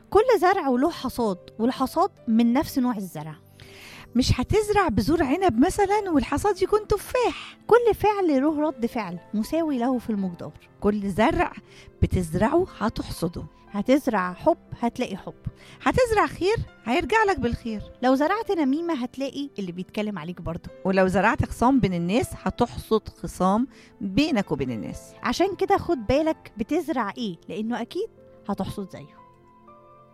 كل زرع وله حصاد والحصاد من نفس نوع الزرع مش هتزرع بذور عنب مثلا والحصاد يكون تفاح كل فعل له رد فعل مساوي له في المقدار كل زرع بتزرعه هتحصده هتزرع حب هتلاقي حب هتزرع خير هيرجع لك بالخير لو زرعت نميمة هتلاقي اللي بيتكلم عليك برضه ولو زرعت خصام بين الناس هتحصد خصام بينك وبين الناس عشان كده خد بالك بتزرع ايه لانه اكيد هتحصد زيه